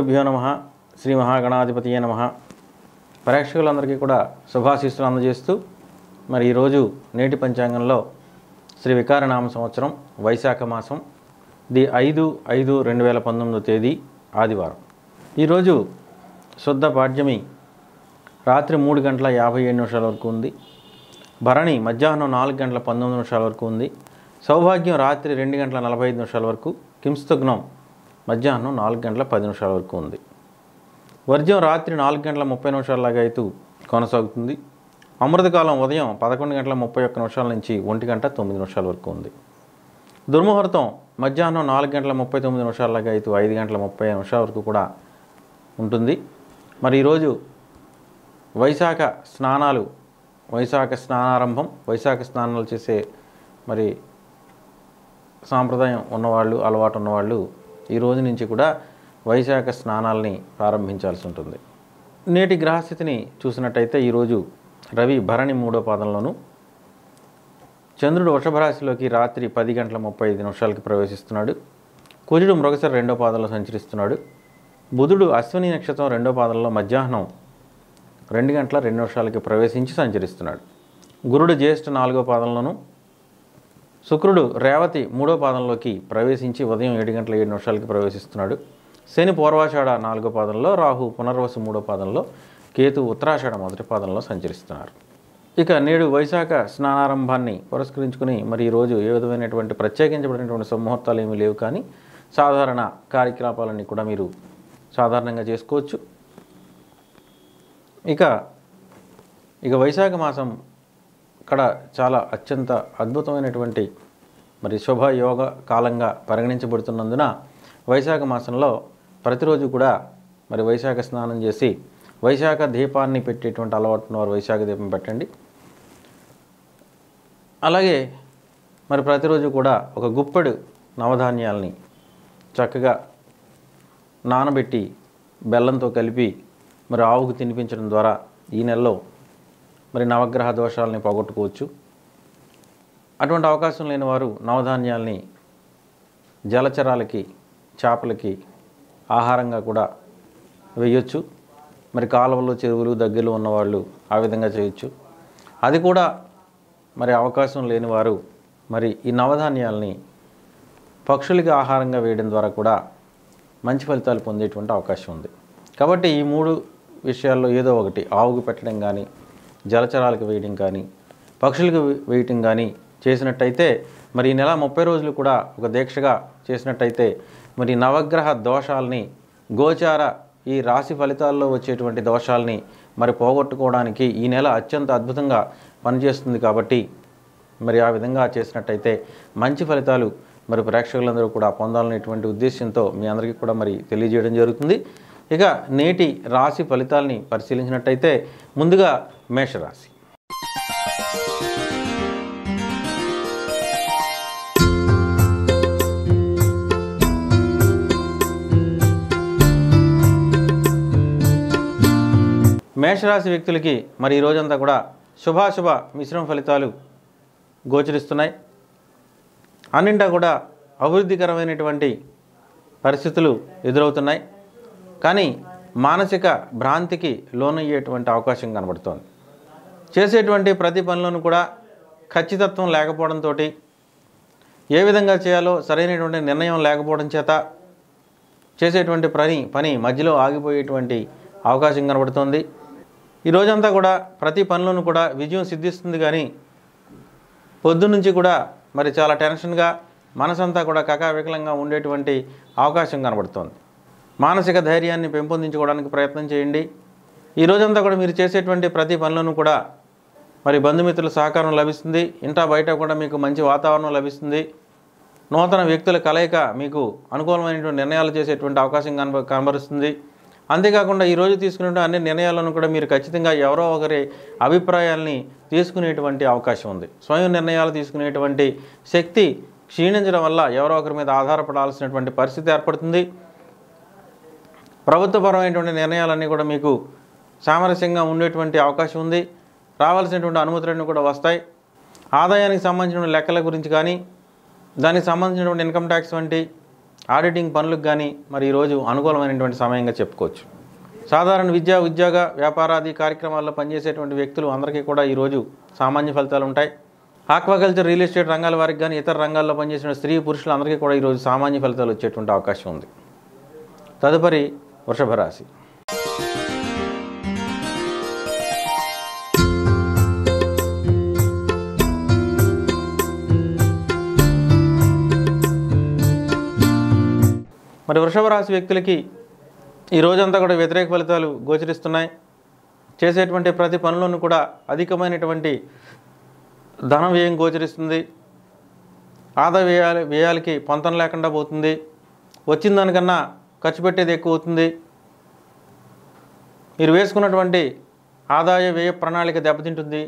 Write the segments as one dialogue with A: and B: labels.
A: గురుభ్యో నమ శ్రీ మహాగణాధిపతియే నమ ప్రేక్షకులందరికీ కూడా శుభాశీస్సులు అందజేస్తూ మరి ఈరోజు నేటి పంచాంగంలో శ్రీ వికారనామ సంవత్సరం వైశాఖ మాసం ది ఐదు ఐదు రెండు వేల పంతొమ్మిదో తేదీ ఆదివారం ఈరోజు శుద్ధ పాడ్యమి రాత్రి మూడు గంటల యాభై ఏడు నిమిషాల వరకు ఉంది భరణి మధ్యాహ్నం నాలుగు గంటల పంతొమ్మిది నిమిషాల వరకు ఉంది సౌభాగ్యం రాత్రి రెండు గంటల నలభై ఐదు నిమిషాల వరకు కింస్తగ్నం మధ్యాహ్నం నాలుగు గంటల పది నిమిషాల వరకు ఉంది వర్జ్యం రాత్రి నాలుగు గంటల ముప్పై నిమిషాలలాగా అయితే కొనసాగుతుంది అమృతకాలం ఉదయం పదకొండు గంటల ముప్పై ఒక్క నిమిషాల నుంచి ఒంటి గంట తొమ్మిది నిమిషాల వరకు ఉంది దుర్ముహూర్తం మధ్యాహ్నం నాలుగు గంటల ముప్పై తొమ్మిది నిమిషాలలాగా అయితే ఐదు గంటల ముప్పై నిమిషాల వరకు కూడా ఉంటుంది మరి ఈరోజు వైశాఖ స్నానాలు వైశాఖ స్నానారంభం వైశాఖ స్నానాలు చేసే మరి సాంప్రదాయం ఉన్నవాళ్ళు అలవాటు ఉన్నవాళ్ళు ఈ రోజు నుంచి కూడా వైశాఖ స్నానాలని ప్రారంభించాల్సి ఉంటుంది నేటి గ్రహస్థితిని చూసినట్టయితే ఈరోజు రవి భరణి మూడో పాదంలోను చంద్రుడు వృషభ రాశిలోకి రాత్రి పది గంటల ముప్పై ఐదు నిమిషాలకి ప్రవేశిస్తున్నాడు కుజుడు మృగశిర రెండో పాదంలో సంచరిస్తున్నాడు బుధుడు అశ్విని నక్షత్రం రెండో పాదంలో మధ్యాహ్నం రెండు గంటల రెండు నిమిషాలకి ప్రవేశించి సంచరిస్తున్నాడు గురుడు జ్యేష్ఠ నాలుగో పాదంలోను శుక్రుడు రేవతి మూడో పాదంలోకి ప్రవేశించి ఉదయం ఏడు గంటల ఏడు నిమిషాలకి ప్రవేశిస్తున్నాడు శని పూర్వాషాఢ నాలుగో పాదంలో రాహు పునర్వసు మూడో పాదంలో కేతు ఉత్తరాషాఢ మొదటి పాదంలో సంచరిస్తున్నారు ఇక నేడు వైశాఖ స్నానారంభాన్ని పురస్కరించుకుని మరి ఈరోజు ఏ విధమైనటువంటి ప్రత్యేకించబడినటువంటి సుముహూర్తాలు ఏమీ లేవు కానీ సాధారణ కార్యకలాపాలన్నీ కూడా మీరు సాధారణంగా చేసుకోవచ్చు ఇక ఇక వైశాఖ మాసం ఇక్కడ చాలా అత్యంత అద్భుతమైనటువంటి మరి శుభ యోగ కాలంగా పరిగణించబడుతున్నందున వైశాఖ మాసంలో ప్రతిరోజు కూడా మరి వైశాఖ స్నానం చేసి వైశాఖ దీపాన్ని పెట్టేటువంటి అలవాటు ఉన్నవారు వైశాఖ దీపం పెట్టండి అలాగే మరి ప్రతిరోజు కూడా ఒక గుప్పెడు నవధాన్యాలని చక్కగా నానబెట్టి బెల్లంతో కలిపి మరి ఆవుకు తినిపించడం ద్వారా ఈ నెలలో మరి నవగ్రహ దోషాలని పోగొట్టుకోవచ్చు అటువంటి అవకాశం లేని వారు నవధాన్యాల్ని జలచరాలకి చేపలకి ఆహారంగా కూడా వేయొచ్చు మరి కాలువలు చెరువులు దగ్గరలో ఉన్నవాళ్ళు ఆ విధంగా చేయొచ్చు అది కూడా మరి అవకాశం లేని వారు మరి ఈ నవధాన్యాల్ని పక్షులకి ఆహారంగా వేయడం ద్వారా కూడా మంచి ఫలితాలు పొందేటువంటి అవకాశం ఉంది కాబట్టి ఈ మూడు విషయాల్లో ఏదో ఒకటి ఆవుకు పెట్టడం కానీ జలచరాలకు వేయడం కానీ పక్షులకు వేయటం కానీ చేసినట్టయితే మరి ఈ నెల ముప్పై రోజులు కూడా ఒక దీక్షగా చేసినట్టయితే మరి నవగ్రహ దోషాలని గోచార ఈ రాశి ఫలితాల్లో వచ్చేటువంటి దోషాలని మరి పోగొట్టుకోవడానికి ఈ నెల అత్యంత అద్భుతంగా పనిచేస్తుంది కాబట్టి మరి ఆ విధంగా చేసినట్టయితే మంచి ఫలితాలు మరి ప్రేక్షకులందరూ కూడా పొందాలనేటువంటి ఉద్దేశంతో మీ అందరికీ కూడా మరి తెలియజేయడం జరుగుతుంది ఇక నేటి రాశి ఫలితాలని పరిశీలించినట్టయితే ముందుగా మేషరాశి మేషరాశి వ్యక్తులకి మరి ఈ రోజంతా కూడా శుభాశుభ మిశ్రమ ఫలితాలు గోచరిస్తున్నాయి అన్నింటా కూడా అభివృద్ధికరమైనటువంటి పరిస్థితులు ఎదురవుతున్నాయి కానీ మానసిక భ్రాంతికి లోనయ్యేటువంటి అవకాశం కనబడుతోంది చేసేటువంటి ప్రతి పనిలోనూ కూడా ఖచ్చితత్వం లేకపోవడంతో ఏ విధంగా చేయాలో సరైనటువంటి నిర్ణయం లేకపోవడం చేత చేసేటువంటి పని పని మధ్యలో ఆగిపోయేటువంటి అవకాశం కనబడుతోంది ఈ రోజంతా కూడా ప్రతి పనిలోనూ కూడా విజయం సిద్ధిస్తుంది కానీ పొద్దున్నుంచి కూడా మరి చాలా టెన్షన్గా మనసంతా కూడా కకావికలంగా ఉండేటువంటి అవకాశం కనబడుతోంది మానసిక ధైర్యాన్ని పెంపొందించుకోవడానికి ప్రయత్నం చేయండి ఈ రోజంతా కూడా మీరు చేసేటువంటి ప్రతి పనులను కూడా మరి బంధుమిత్రుల సహకారం లభిస్తుంది ఇంటా బయట కూడా మీకు మంచి వాతావరణం లభిస్తుంది నూతన వ్యక్తుల కలయిక మీకు అనుకూలమైనటువంటి నిర్ణయాలు చేసేటువంటి అవకాశం కనబ కనబరుస్తుంది అంతేకాకుండా ఈరోజు తీసుకునే అన్ని నిర్ణయాలను కూడా మీరు ఖచ్చితంగా ఎవరో ఒకరి అభిప్రాయాల్ని తీసుకునేటువంటి అవకాశం ఉంది స్వయం నిర్ణయాలు తీసుకునేటువంటి శక్తి క్షీణించడం వల్ల ఎవరో ఒకరి మీద ఆధారపడాల్సినటువంటి పరిస్థితి ఏర్పడుతుంది ప్రభుత్వపరమైనటువంటి నిర్ణయాలన్నీ కూడా మీకు సామరస్యంగా ఉండేటువంటి అవకాశం ఉంది రావాల్సినటువంటి అనుమతులన్నీ కూడా వస్తాయి ఆదాయానికి సంబంధించిన లెక్కల గురించి కానీ దానికి సంబంధించినటువంటి ఇన్కమ్ ట్యాక్స్ వంటి ఆడిటింగ్ పనులకు కానీ మరి ఈరోజు అనుకూలమైనటువంటి సమయంగా చెప్పుకోవచ్చు సాధారణ విద్యా ఉద్యోగ వ్యాపారాది కార్యక్రమాల్లో పనిచేసేటువంటి వ్యక్తులు అందరికీ కూడా ఈరోజు సామాన్య ఫలితాలు ఉంటాయి ఆక్వాకల్చర్ రియల్ ఎస్టేట్ రంగాల వారికి కానీ ఇతర రంగాల్లో పనిచేసిన స్త్రీ పురుషులు అందరికీ కూడా ఈరోజు సామాన్య ఫలితాలు వచ్చేటువంటి అవకాశం ఉంది తదుపరి వృషభ రాశి మరి వృషభ రాశి వ్యక్తులకి ఈ రోజంతా కూడా వ్యతిరేక ఫలితాలు గోచరిస్తున్నాయి చేసేటువంటి ప్రతి పనులను కూడా అధికమైనటువంటి ధన వ్యయం గోచరిస్తుంది ఆదాయ వ్యయాలు వ్యయాలకి పొంతం లేకుండా పోతుంది వచ్చిన దానికన్నా ఖర్చు పెట్టేది ఎక్కువ అవుతుంది మీరు వేసుకున్నటువంటి ఆదాయ వ్యయ ప్రణాళిక దెబ్బతింటుంది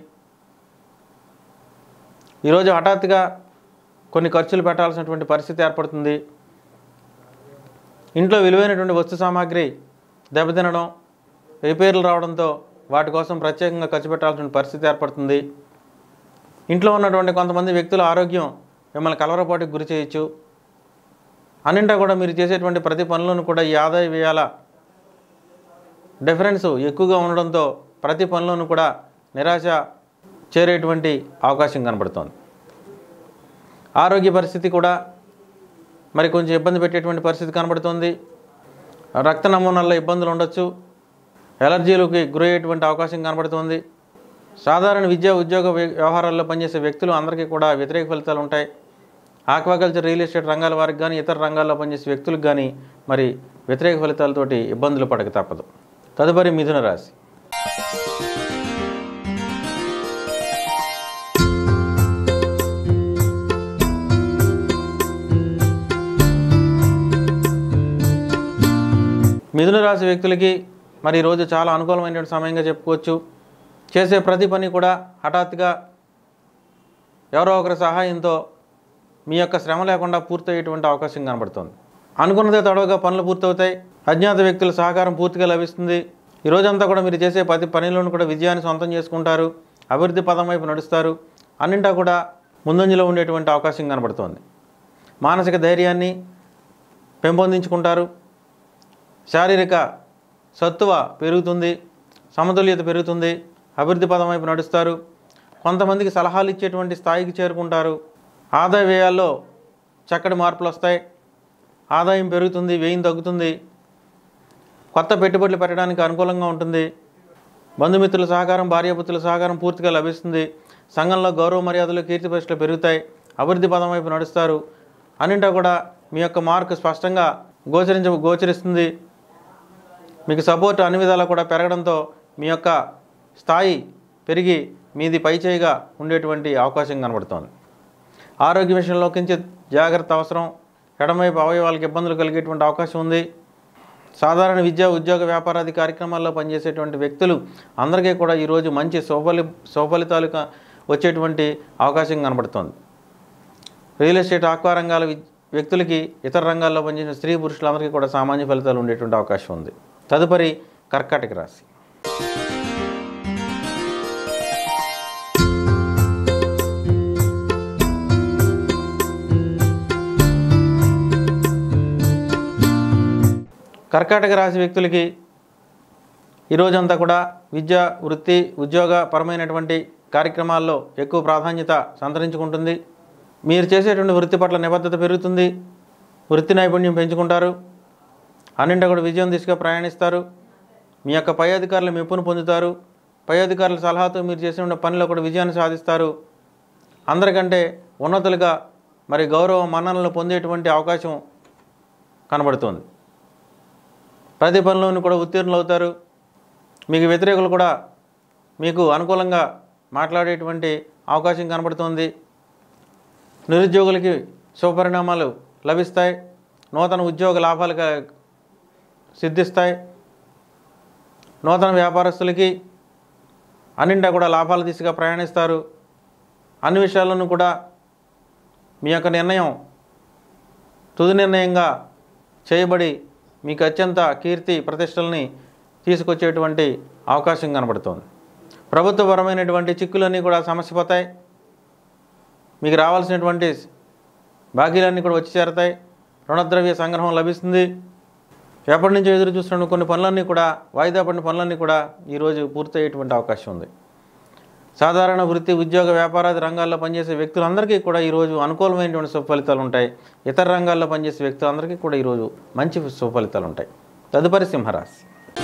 A: ఈరోజు హఠాత్తుగా కొన్ని ఖర్చులు పెట్టాల్సినటువంటి పరిస్థితి ఏర్పడుతుంది ఇంట్లో విలువైనటువంటి వస్తు సామాగ్రి దెబ్బతినడం రిపేర్లు రావడంతో వాటి కోసం ప్రత్యేకంగా ఖర్చు పెట్టాల్సిన పరిస్థితి ఏర్పడుతుంది ఇంట్లో ఉన్నటువంటి కొంతమంది వ్యక్తుల ఆరోగ్యం మిమ్మల్ని కలవరపాటుకు గురి చేయొచ్చు అన్నింటా కూడా మీరు చేసేటువంటి ప్రతి పనులను కూడా ఈ ఆదాయ వ్యయాల డిఫరెన్స్ ఎక్కువగా ఉండడంతో ప్రతి పనిలోనూ కూడా నిరాశ చేరేటువంటి అవకాశం కనబడుతోంది ఆరోగ్య పరిస్థితి కూడా మరి కొంచెం ఇబ్బంది పెట్టేటువంటి పరిస్థితి కనబడుతోంది రక్త నమూనాల్లో ఇబ్బందులు ఉండొచ్చు ఎలర్జీలకు గురయ్యేటువంటి అవకాశం కనబడుతోంది సాధారణ విద్యా ఉద్యోగ వ్య- వ్యవహారాల్లో పనిచేసే వ్యక్తులు అందరికీ కూడా వ్యతిరేక ఫలితాలు ఉంటాయి ఆక్వాకల్చర్ రియల్ ఎస్టేట్ రంగాల వారికి కానీ ఇతర రంగాల్లో పనిచేసే వ్యక్తులకు కానీ మరి వ్యతిరేక ఫలితాలతోటి ఇబ్బందులు పడక తప్పదు తదుపరి మిథున రాశి మిథున రాశి వ్యక్తులకి మరి ఈరోజు చాలా అనుకూలమైనటువంటి సమయంగా చెప్పుకోవచ్చు చేసే ప్రతి పని కూడా హఠాత్తుగా ఎవరో ఒకరి సహాయంతో మీ యొక్క శ్రమ లేకుండా పూర్తయ్యేటువంటి అవకాశం కనబడుతుంది అనుకున్నదే తడవగా పనులు పూర్తవుతాయి అజ్ఞాత వ్యక్తుల సహకారం పూర్తిగా లభిస్తుంది ఈ రోజంతా కూడా మీరు చేసే ప్రతి పనిలోనూ కూడా విజయాన్ని సొంతం చేసుకుంటారు అభివృద్ధి పదం వైపు నడుస్తారు అన్నింటా కూడా ముందంజలో ఉండేటువంటి అవకాశం కనబడుతోంది మానసిక ధైర్యాన్ని పెంపొందించుకుంటారు శారీరక సత్తువ పెరుగుతుంది సమతుల్యత పెరుగుతుంది అభివృద్ధి పదం వైపు నడుస్తారు కొంతమందికి సలహాలు ఇచ్చేటువంటి స్థాయికి చేరుకుంటారు ఆదాయ వ్యయాల్లో చక్కటి మార్పులు వస్తాయి ఆదాయం పెరుగుతుంది వ్యయం తగ్గుతుంది కొత్త పెట్టుబడులు పెట్టడానికి అనుకూలంగా ఉంటుంది బంధుమిత్రుల సహకారం భార్యాపుత్రుల సహకారం పూర్తిగా లభిస్తుంది సంఘంలో గౌరవ మర్యాదలు కీర్తి ప్రతిష్టలు పెరుగుతాయి అభివృద్ధి పదం వైపు నడుస్తారు అన్నింటా కూడా మీ యొక్క మార్కు స్పష్టంగా గోచరించ గోచరిస్తుంది మీకు సపోర్ట్ అన్ని విధాలా కూడా పెరగడంతో మీ యొక్క స్థాయి పెరిగి మీది పైచేయిగా ఉండేటువంటి అవకాశం కనబడుతోంది ఆరోగ్య విషయంలో కించిత్ జాగ్రత్త అవసరం ఎడమవైపు అవయవాలకు ఇబ్బందులు కలిగేటువంటి అవకాశం ఉంది సాధారణ విద్యా ఉద్యోగ వ్యాపారాది కార్యక్రమాల్లో పనిచేసేటువంటి వ్యక్తులు అందరికీ కూడా ఈరోజు మంచి సౌఫలి సౌఫలితాలు క- వచ్చేటువంటి అవకాశం కనబడుతోంది రియల్ ఎస్టేట్ ఆక్వా రంగాల వి- వ్యక్తులకి ఇతర రంగాల్లో పనిచేసిన స్త్రీ పురుషులందరికీ కూడా సామాన్య ఫలితాలు ఉండేటువంటి అవకాశం ఉంది తదుపరి కర్కాటక రాశి కర్కాటక రాశి వ్యక్తులకి ఈ రోజంతా కూడా విద్య వృత్తి ఉద్యోగ పరమైనటువంటి కార్యక్రమాల్లో ఎక్కువ ప్రాధాన్యత సంతరించుకుంటుంది మీరు చేసేటువంటి వృత్తి పట్ల నిబద్ధత పెరుగుతుంది వృత్తి నైపుణ్యం పెంచుకుంటారు అన్నింటా కూడా విజయం దిశగా ప్రయాణిస్తారు మీ యొక్క పై అధికారులు మెప్పును పొందుతారు పై అధికారుల సలహాతో మీరు చేసిన పనిలో కూడా విజయాన్ని సాధిస్తారు అందరికంటే ఉన్నతులుగా మరి గౌరవ మన్ననలు పొందేటువంటి అవకాశం కనబడుతుంది ప్రతి పనిలోనూ కూడా ఉత్తీర్ణులు అవుతారు మీకు వ్యతిరేకులు కూడా మీకు అనుకూలంగా మాట్లాడేటువంటి అవకాశం కనబడుతుంది నిరుద్యోగులకి శుభపరిణామాలు లభిస్తాయి నూతన ఉద్యోగ లాభాలు క- సిద్ధిస్తాయి నూతన వ్యాపారస్తులకి అన్నింటా కూడా లాభాల దిశగా ప్రయాణిస్తారు అన్ని విషయాల్లోనూ కూడా మీ యొక్క నిర్ణయం తుది నిర్ణయంగా చేయబడి మీకు అత్యంత కీర్తి ప్రతిష్టల్ని తీసుకొచ్చేటువంటి అవకాశం కనబడుతోంది ప్రభుత్వపరమైనటువంటి చిక్కులన్నీ కూడా సమస్యపోతాయి మీకు రావాల్సినటువంటి బాకీలన్నీ కూడా వచ్చి చేరతాయి రుణద్రవ్య సంగ్రహం లభిస్తుంది ఎప్పటి నుంచో ఎదురు చూస్తున్న కొన్ని పనులన్నీ కూడా వాయిదా పడిన పనులన్నీ కూడా ఈరోజు పూర్తయ్యేటువంటి అవకాశం ఉంది సాధారణ వృత్తి ఉద్యోగ వ్యాపారాది రంగాల్లో పనిచేసే వ్యక్తులందరికీ కూడా ఈరోజు అనుకూలమైనటువంటి సుఫలితాలు ఉంటాయి ఇతర రంగాల్లో పనిచేసే వ్యక్తులందరికీ కూడా ఈరోజు మంచి సుఫలితాలు ఉంటాయి తదుపరి సింహరాశి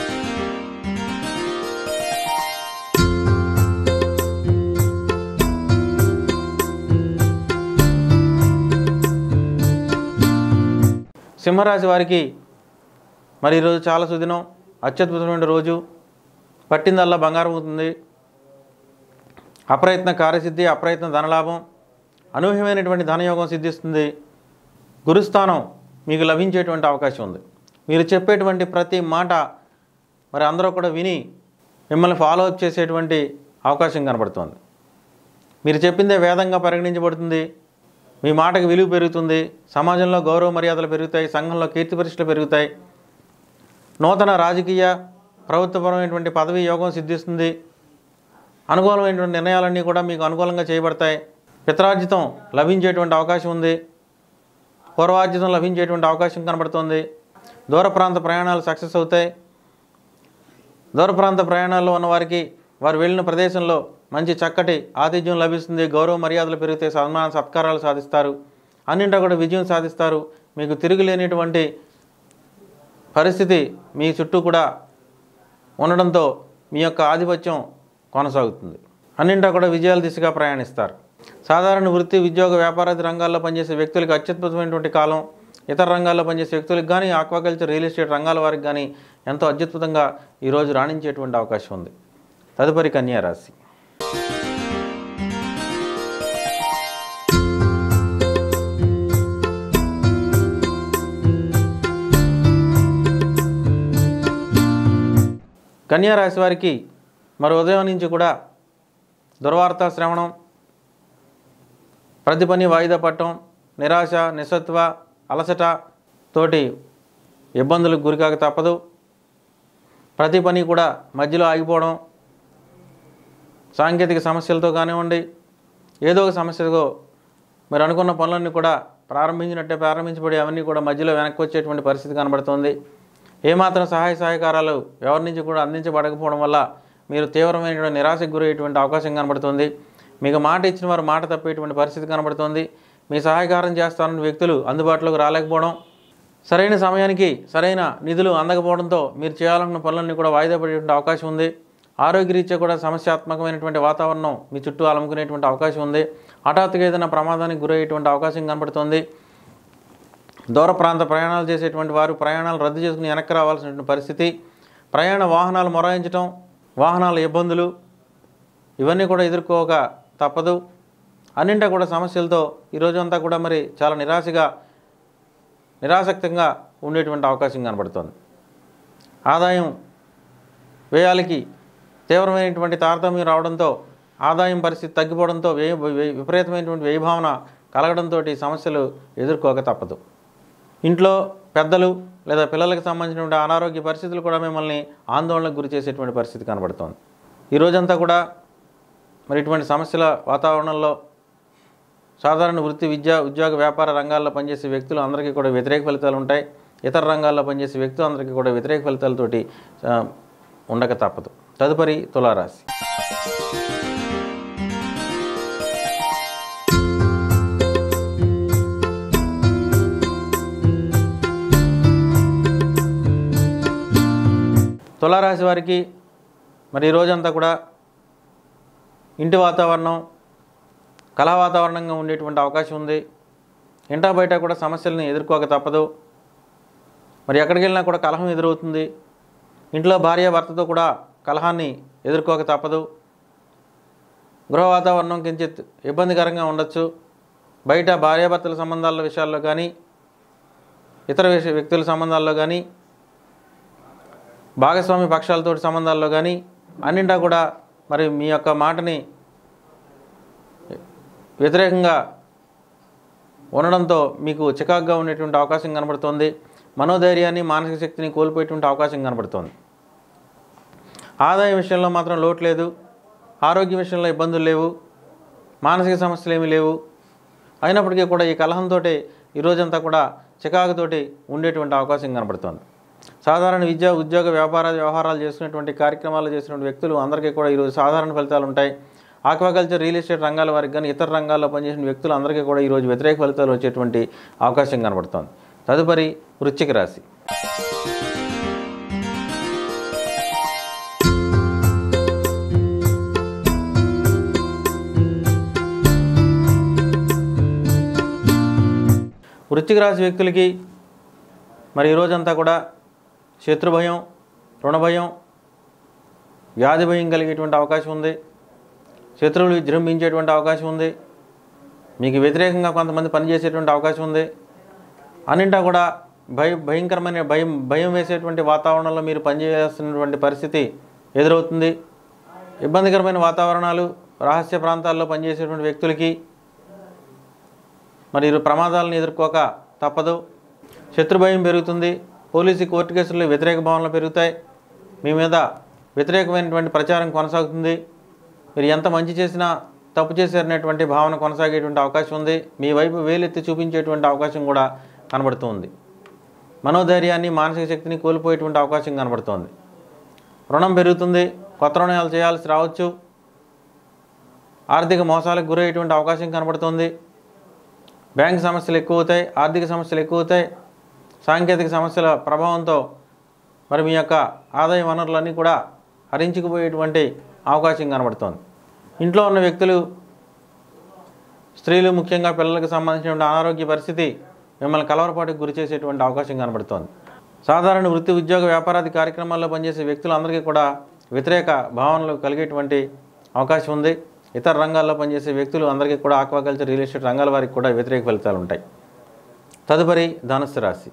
A: సింహరాశి వారికి మరి ఈరోజు చాలా సుదినం అత్యద్భుతమైన రోజు పట్టిందల్లా బంగారం అవుతుంది అప్రయత్న కార్యసిద్ధి అప్రయత్న ధనలాభం అనూహ్యమైనటువంటి ధనయోగం సిద్ధిస్తుంది గురుస్థానం మీకు లభించేటువంటి అవకాశం ఉంది మీరు చెప్పేటువంటి ప్రతి మాట మరి అందరూ కూడా విని మిమ్మల్ని ఫాలో అప్ చేసేటువంటి అవకాశం కనబడుతుంది మీరు చెప్పిందే వేదంగా పరిగణించబడుతుంది మీ మాటకు విలువ పెరుగుతుంది సమాజంలో గౌరవ మర్యాదలు పెరుగుతాయి సంఘంలో కీర్తి ప్రతిష్టలు పెరుగుతాయి నూతన రాజకీయ ప్రభుత్వపరమైనటువంటి పదవి యోగం సిద్ధిస్తుంది అనుకూలమైనటువంటి నిర్ణయాలన్నీ కూడా మీకు అనుకూలంగా చేయబడతాయి పిత్రార్జితం లభించేటువంటి అవకాశం ఉంది పూర్వార్జితం లభించేటువంటి అవకాశం కనబడుతుంది దూర ప్రాంత ప్రయాణాలు సక్సెస్ అవుతాయి దూర ప్రాంత ప్రయాణాల్లో ఉన్న వారికి వారు వెళ్ళిన ప్రదేశంలో మంచి చక్కటి ఆతిథ్యం లభిస్తుంది గౌరవ మర్యాదలు పెరిగితే సన్మాన సత్కారాలు సాధిస్తారు అన్నింటా కూడా విజయం సాధిస్తారు మీకు తిరుగులేనిటువంటి పరిస్థితి మీ చుట్టూ కూడా ఉండడంతో మీ యొక్క ఆధిపత్యం కొనసాగుతుంది అన్నింటా కూడా విజయాల దిశగా ప్రయాణిస్తారు సాధారణ వృత్తి ఉద్యోగ వ్యాపారాది రంగాల్లో పనిచేసే వ్యక్తులకు అత్యద్భుతమైనటువంటి కాలం ఇతర రంగాల్లో పనిచేసే వ్యక్తులకు కానీ ఆక్వాకల్చర్ రియల్ ఎస్టేట్ రంగాల వారికి కానీ ఎంతో అత్యద్భుతంగా ఈరోజు రాణించేటువంటి అవకాశం ఉంది తదుపరి కన్యా రాశి కన్యా రాశి వారికి మరి ఉదయం నుంచి కూడా దుర్వార్త శ్రవణం ప్రతి పని వాయిదా పట్టడం నిరాశ నిస్సత్వ అలసట తోటి ఇబ్బందులకు గురికాక తప్పదు ప్రతి పని కూడా మధ్యలో ఆగిపోవడం సాంకేతిక సమస్యలతో కానివ్వండి ఏదో ఒక సమస్యతో మీరు అనుకున్న పనులన్నీ కూడా ప్రారంభించినట్టే ప్రారంభించబడి అవన్నీ కూడా మధ్యలో వెనక్కి వచ్చేటువంటి పరిస్థితి కనబడుతుంది ఏమాత్రం సహాయ సహకారాలు ఎవరి నుంచి కూడా అందించబడకపోవడం వల్ల మీరు తీవ్రమైనటువంటి నిరాశకు గురయ్యేటువంటి అవకాశం కనబడుతుంది మీకు మాట ఇచ్చిన వారు మాట తప్పేటువంటి పరిస్థితి కనబడుతుంది మీ సహాయకారం చేస్తారన్న వ్యక్తులు అందుబాటులోకి రాలేకపోవడం సరైన సమయానికి సరైన నిధులు అందకపోవడంతో మీరు చేయాలనుకున్న పనులన్నీ కూడా వాయిదా పడేటువంటి అవకాశం ఉంది ఆరోగ్యరీత్యా కూడా సమస్యాత్మకమైనటువంటి వాతావరణం మీ చుట్టూ అలముకునేటువంటి అవకాశం ఉంది హఠాత్తుగా ఏదైనా ప్రమాదానికి గురయ్యేటువంటి అవకాశం కనబడుతుంది దూర ప్రాంత ప్రయాణాలు చేసేటువంటి వారు ప్రయాణాలు రద్దు చేసుకుని వెనక్కి రావాల్సినటువంటి పరిస్థితి ప్రయాణ వాహనాలు మొరాయించడం వాహనాల ఇబ్బందులు ఇవన్నీ కూడా ఎదుర్కోక తప్పదు అన్నింటా కూడా సమస్యలతో ఈ రోజంతా కూడా మరి చాలా నిరాశగా నిరాసక్తంగా ఉండేటువంటి అవకాశం కనబడుతోంది ఆదాయం వ్యయాలకి తీవ్రమైనటువంటి తారతమ్యం రావడంతో ఆదాయం పరిస్థితి తగ్గిపోవడంతో వ్యయ వ్యయ- విపరీతమైనటువంటి వ్యయభావన కలగడంతో సమస్యలు ఎదుర్కోక తప్పదు ఇంట్లో పెద్దలు లేదా పిల్లలకు సంబంధించినటువంటి అనారోగ్య పరిస్థితులు కూడా మిమ్మల్ని ఆందోళనకు గురి చేసేటువంటి పరిస్థితి కనబడుతోంది ఈ రోజంతా కూడా మరి ఇటువంటి సమస్యల వాతావరణంలో సాధారణ వృత్తి విద్య ఉద్యోగ వ్యాపార రంగాల్లో పనిచేసే వ్యక్తులు అందరికీ కూడా వ్యతిరేక ఫలితాలు ఉంటాయి ఇతర రంగాల్లో పనిచేసే వ్యక్తులు అందరికీ కూడా వ్యతిరేక ఫలితాలతోటి ఆ, ఉండక తప్పదు తదుపరి తులారాశి తులారాశి వారికి మరి ఈ రోజంతా కూడా ఇంటి వాతావరణం కళా వాతావరణంగా ఉండేటువంటి అవకాశం ఉంది ఇంటా బయట కూడా సమస్యలను ఎదుర్కోక తప్పదు మరి ఎక్కడికి వెళ్ళినా కూడా కలహం ఎదురవుతుంది ఇంట్లో భార్య భర్తతో కూడా కలహాన్ని ఎదుర్కోక తప్పదు గృహ వాతావరణం కించిత్ ఇబ్బందికరంగా ఉండొచ్చు బయట భార్యాభర్తల సంబంధాల విషయాల్లో కానీ ఇతర విష వ్యక్తుల సంబంధాల్లో కానీ భాగస్వామి పక్షాలతోటి సంబంధాల్లో కానీ అన్నింటా కూడా మరి మీ యొక్క మాటని వ్యతిరేకంగా ఉండడంతో మీకు చికాకుగా ఉండేటువంటి అవకాశం కనబడుతోంది మనోధైర్యాన్ని మానసిక శక్తిని కోల్పోయేటువంటి అవకాశం కనబడుతోంది ఆదాయం విషయంలో మాత్రం లోటు లేదు ఆరోగ్య విషయంలో ఇబ్బందులు లేవు మానసిక సమస్యలు ఏమీ లేవు అయినప్పటికీ కూడా ఈ కలహంతో ఈ రోజంతా కూడా చికాకుతోటి ఉండేటువంటి అవకాశం కనబడుతోంది సాధారణ విద్య ఉద్యోగ వ్యాపార వ్యవహారాలు చేస్తున్నటువంటి కార్యక్రమాలు చేసినటువంటి వ్యక్తులు అందరికీ కూడా ఈరోజు సాధారణ ఫలితాలు ఉంటాయి ఆక్వాకల్చర్ రియల్ ఎస్టేట్ రంగాల వారికి కానీ ఇతర రంగాల్లో పనిచేసిన వ్యక్తులు అందరికీ కూడా ఈరోజు వ్యతిరేక ఫలితాలు వచ్చేటువంటి అవకాశం కనబడుతోంది తదుపరి వృశ్చిక రాశి వృశ్చిక రాశి వ్యక్తులకి మరి ఈ రోజంతా కూడా శత్రు భయం రుణ భయం వ్యాధి భయం కలిగేటువంటి అవకాశం ఉంది శత్రువులు విజృంభించేటువంటి అవకాశం ఉంది మీకు వ్యతిరేకంగా కొంతమంది పనిచేసేటువంటి అవకాశం ఉంది అన్నింటా కూడా భయ భయంకరమైన భయం భయం వేసేటువంటి వాతావరణంలో మీరు పనిచేయాల్సినటువంటి పరిస్థితి ఎదురవుతుంది ఇబ్బందికరమైన వాతావరణాలు రహస్య ప్రాంతాల్లో పనిచేసేటువంటి వ్యక్తులకి మరి ఇరు ప్రమాదాలను ఎదుర్కోక తప్పదు శత్రు భయం పెరుగుతుంది పోలీసు కోర్టు కేసుల్లో వ్యతిరేక భావనలు పెరుగుతాయి మీ మీద వ్యతిరేకమైనటువంటి ప్రచారం కొనసాగుతుంది మీరు ఎంత మంచి చేసినా తప్పు చేశారనేటువంటి భావన కొనసాగేటువంటి అవకాశం ఉంది మీ వైపు వేలెత్తి చూపించేటువంటి అవకాశం కూడా కనబడుతుంది మనోధైర్యాన్ని మానసిక శక్తిని కోల్పోయేటువంటి అవకాశం కనబడుతోంది రుణం పెరుగుతుంది కొత్త రుణాలు చేయాల్సి రావచ్చు ఆర్థిక మోసాలకు గురయ్యేటువంటి అవకాశం కనబడుతుంది బ్యాంక్ సమస్యలు ఎక్కువ అవుతాయి ఆర్థిక సమస్యలు ఎక్కువ అవుతాయి సాంకేతిక సమస్యల ప్రభావంతో మరి మీ యొక్క ఆదాయ వనరులన్నీ కూడా హరించుకుపోయేటువంటి అవకాశం కనబడుతోంది ఇంట్లో ఉన్న వ్యక్తులు స్త్రీలు ముఖ్యంగా పిల్లలకు సంబంధించిన అనారోగ్య పరిస్థితి మిమ్మల్ని కలవరపాటుకు గురి చేసేటువంటి అవకాశం కనబడుతోంది సాధారణ వృత్తి ఉద్యోగ వ్యాపారాది కార్యక్రమాల్లో పనిచేసే వ్యక్తులందరికీ కూడా వ్యతిరేక భావనలు కలిగేటువంటి అవకాశం ఉంది ఇతర రంగాల్లో పనిచేసే వ్యక్తులు అందరికీ కూడా ఆక్వాకల్చర్ రియల్ ఎస్టేట్ రంగాల వారికి కూడా వ్యతిరేక ఫలితాలు ఉంటాయి తదుపరి ధనుస్సు రాశి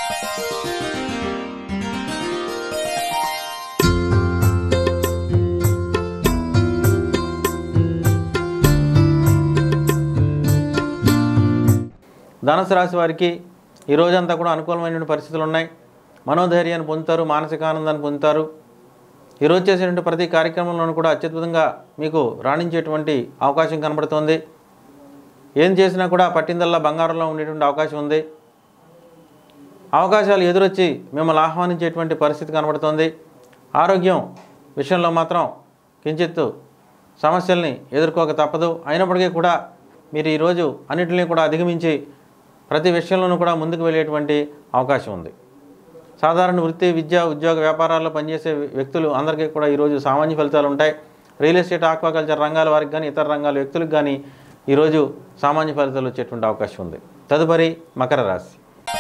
A: ధనుసు రాశి వారికి ఈ రోజంతా కూడా అనుకూలమైనటువంటి పరిస్థితులు ఉన్నాయి మనోధైర్యాన్ని పొందుతారు మానసిక ఆనందాన్ని పొందుతారు ఈరోజు చేసేటువంటి ప్రతి కార్యక్రమంలోనూ కూడా అత్యద్భుతంగా మీకు రాణించేటువంటి అవకాశం కనబడుతోంది ఏం చేసినా కూడా పట్టిందల్లా బంగారంలో ఉండేటువంటి అవకాశం ఉంది అవకాశాలు ఎదురొచ్చి మిమ్మల్ని ఆహ్వానించేటువంటి పరిస్థితి కనబడుతోంది ఆరోగ్యం విషయంలో మాత్రం కించిత్తు సమస్యల్ని ఎదుర్కోక తప్పదు అయినప్పటికీ కూడా మీరు ఈరోజు అన్నింటినీ కూడా అధిగమించి ప్రతి విషయంలోనూ కూడా ముందుకు వెళ్ళేటువంటి అవకాశం ఉంది సాధారణ వృత్తి విద్య ఉద్యోగ వ్యాపారాల్లో పనిచేసే వ్యక్తులు అందరికీ కూడా ఈరోజు సామాన్య ఫలితాలు ఉంటాయి రియల్ ఎస్టేట్ ఆక్వాకల్చర్ రంగాల వారికి కానీ ఇతర రంగాల వ్యక్తులకు కానీ ఈరోజు సామాన్య ఫలితాలు వచ్చేటువంటి అవకాశం ఉంది తదుపరి మకర రాశి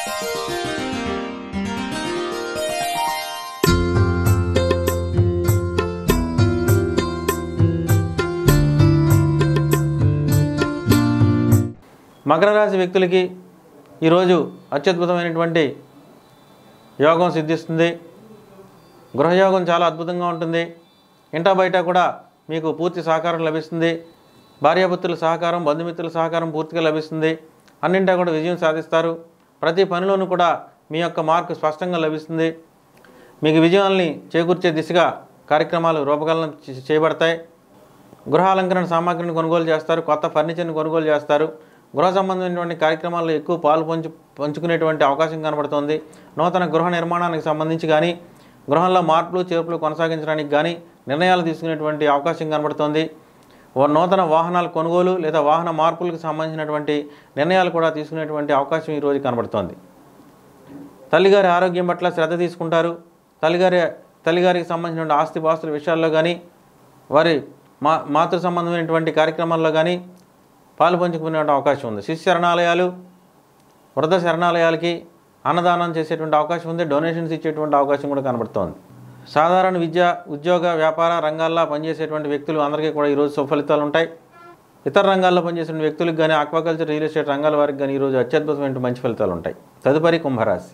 A: మకర రాశి వ్యక్తులకి ఈరోజు అత్యద్భుతమైనటువంటి యోగం సిద్ధిస్తుంది గృహయోగం చాలా అద్భుతంగా ఉంటుంది ఇంటా బయట కూడా మీకు పూర్తి సహకారం లభిస్తుంది భార్యాపుత్రుల సహకారం బంధుమిత్రుల సహకారం పూర్తిగా లభిస్తుంది అన్నింటా కూడా విజయం సాధిస్తారు ప్రతి పనిలోనూ కూడా మీ యొక్క మార్కు స్పష్టంగా లభిస్తుంది మీకు విజయాల్ని చేకూర్చే దిశగా కార్యక్రమాలు రూపకల్పన చే- చేయబడతాయి గృహాలంకరణ సామాగ్రిని కొనుగోలు చేస్తారు కొత్త ఫర్నిచర్ని కొనుగోలు చేస్తారు గృహ సంబంధమైనటువంటి కార్యక్రమాల్లో ఎక్కువ పాలు పంచు పంచుకునేటువంటి అవకాశం కనబడుతోంది నూతన గృహ నిర్మాణానికి సంబంధించి కానీ గృహంలో మార్పులు చేర్పులు కొనసాగించడానికి కానీ నిర్ణయాలు తీసుకునేటువంటి అవకాశం కనబడుతోంది ఓ నూతన వాహనాల కొనుగోలు లేదా వాహన మార్పులకు సంబంధించినటువంటి నిర్ణయాలు కూడా తీసుకునేటువంటి అవకాశం ఈరోజు కనబడుతోంది తల్లిగారి ఆరోగ్యం పట్ల శ్రద్ధ తీసుకుంటారు తల్లిగారి తల్లిగారికి సంబంధించిన ఆస్తి పాస్తుల విషయాల్లో కానీ వారి మా మాతృ సంబంధమైనటువంటి కార్యక్రమాల్లో కానీ పాలు పంచుకునే అవకాశం ఉంది శిశు శరణాలయాలు వృద్ధ శరణాలయాలకి అన్నదానం చేసేటువంటి అవకాశం ఉంది డొనేషన్స్ ఇచ్చేటువంటి అవకాశం కూడా కనబడుతోంది సాధారణ విద్య ఉద్యోగ వ్యాపార రంగాల్లో పనిచేసేటువంటి వ్యక్తులు అందరికీ కూడా ఈరోజు సుఫలితాలు ఉంటాయి ఇతర రంగాల్లో పనిచేసిన వ్యక్తులకు కానీ ఆక్వాకల్చర్ రియల్ ఎస్టేట్ రంగాల వారికి కానీ ఈరోజు అత్యద్భుతమైన మంచి ఫలితాలు ఉంటాయి తదుపరి కుంభరాశి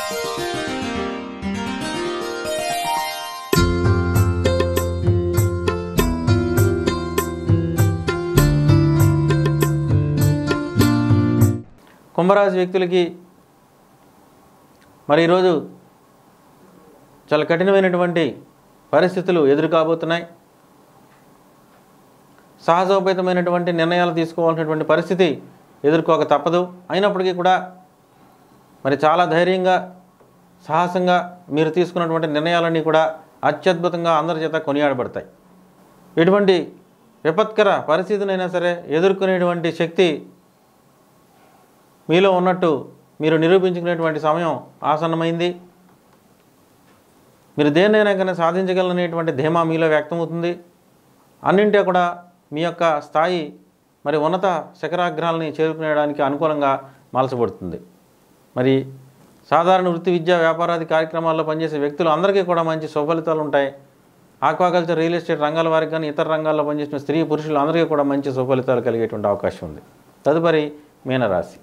A: కుంభరాశి వ్యక్తులకి మరి ఈరోజు చాలా కఠినమైనటువంటి పరిస్థితులు ఎదురు కాబోతున్నాయి సహజోపేతమైనటువంటి నిర్ణయాలు తీసుకోవాల్సినటువంటి పరిస్థితి ఎదుర్కోక తప్పదు అయినప్పటికీ కూడా మరి చాలా ధైర్యంగా సాహసంగా మీరు తీసుకున్నటువంటి నిర్ణయాలన్నీ కూడా అత్యద్భుతంగా అందరి చేత కొనియాడబడతాయి ఎటువంటి విపత్కర పరిస్థితినైనా సరే ఎదుర్కొనేటువంటి శక్తి మీలో ఉన్నట్టు మీరు నిరూపించుకునేటువంటి సమయం ఆసన్నమైంది మీరు దేన్నైనా కానీ సాధించగలనేటువంటి ధీమా మీలో వ్యక్తమవుతుంది అన్నింటే కూడా మీ యొక్క స్థాయి మరి ఉన్నత శిఖరాగ్రాలని చేరుకునేయడానికి అనుకూలంగా మలసబడుతుంది మరి సాధారణ వృత్తి విద్యా వ్యాపారాది కార్యక్రమాల్లో పనిచేసే వ్యక్తులు అందరికీ కూడా మంచి సుఫలితాలు ఉంటాయి ఆక్వాకల్చర్ రియల్ ఎస్టేట్ రంగాల వారికి కానీ ఇతర రంగాల్లో పనిచేసిన స్త్రీ పురుషులు అందరికీ కూడా మంచి సుఫలితాలు కలిగేటువంటి అవకాశం ఉంది తదుపరి మీనరాశి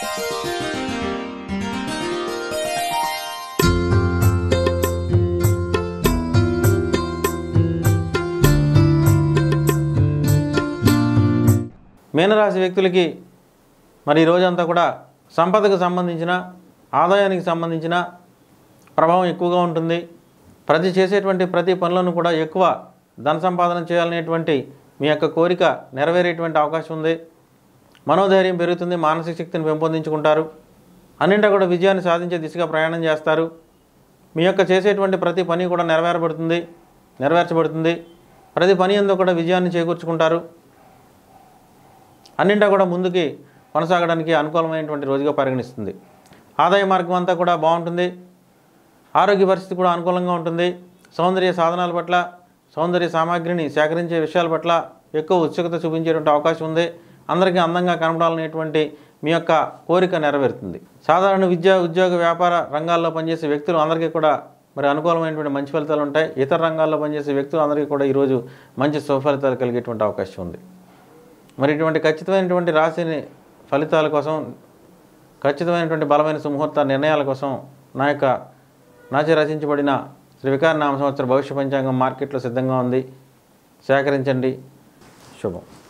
A: మీనరాశి వ్యక్తులకి మరి ఈ రోజంతా కూడా సంపదకు సంబంధించిన ఆదాయానికి సంబంధించిన ప్రభావం ఎక్కువగా ఉంటుంది ప్రతి చేసేటువంటి ప్రతి పనులను కూడా ఎక్కువ ధన సంపాదన చేయాలనేటువంటి మీ యొక్క కోరిక నెరవేరేటువంటి అవకాశం ఉంది మనోధైర్యం పెరుగుతుంది మానసిక శక్తిని పెంపొందించుకుంటారు అన్నింటా కూడా విజయాన్ని సాధించే దిశగా ప్రయాణం చేస్తారు మీ యొక్క చేసేటువంటి ప్రతి పని కూడా నెరవేరబడుతుంది నెరవేర్చబడుతుంది ప్రతి పని ఎందు కూడా విజయాన్ని చేకూర్చుకుంటారు అన్నింటా కూడా ముందుకి కొనసాగడానికి అనుకూలమైనటువంటి రోజుగా పరిగణిస్తుంది ఆదాయ మార్గం అంతా కూడా బాగుంటుంది ఆరోగ్య పరిస్థితి కూడా అనుకూలంగా ఉంటుంది సౌందర్య సాధనాల పట్ల సౌందర్య సామాగ్రిని సేకరించే విషయాల పట్ల ఎక్కువ ఉత్సుకత చూపించేటువంటి అవకాశం ఉంది అందరికీ అందంగా కనపడాలనేటువంటి మీ యొక్క కోరిక నెరవేరుతుంది సాధారణ విద్యా ఉద్యోగ వ్యాపార రంగాల్లో పనిచేసే వ్యక్తులు అందరికీ కూడా మరి అనుకూలమైనటువంటి మంచి ఫలితాలు ఉంటాయి ఇతర రంగాల్లో పనిచేసే వ్యక్తులు అందరికీ కూడా ఈరోజు మంచి సుఫలితాలు కలిగేటువంటి అవకాశం ఉంది మరి ఇటువంటి ఖచ్చితమైనటువంటి రాశిని ఫలితాల కోసం ఖచ్చితమైనటువంటి బలమైన సుముహూర్త నిర్ణయాల కోసం నా యొక్క నాచే రచించబడిన శ్రీ వికార నామ సంవత్సర భవిష్య పంచాంగం మార్కెట్లో సిద్ధంగా ఉంది సేకరించండి శుభం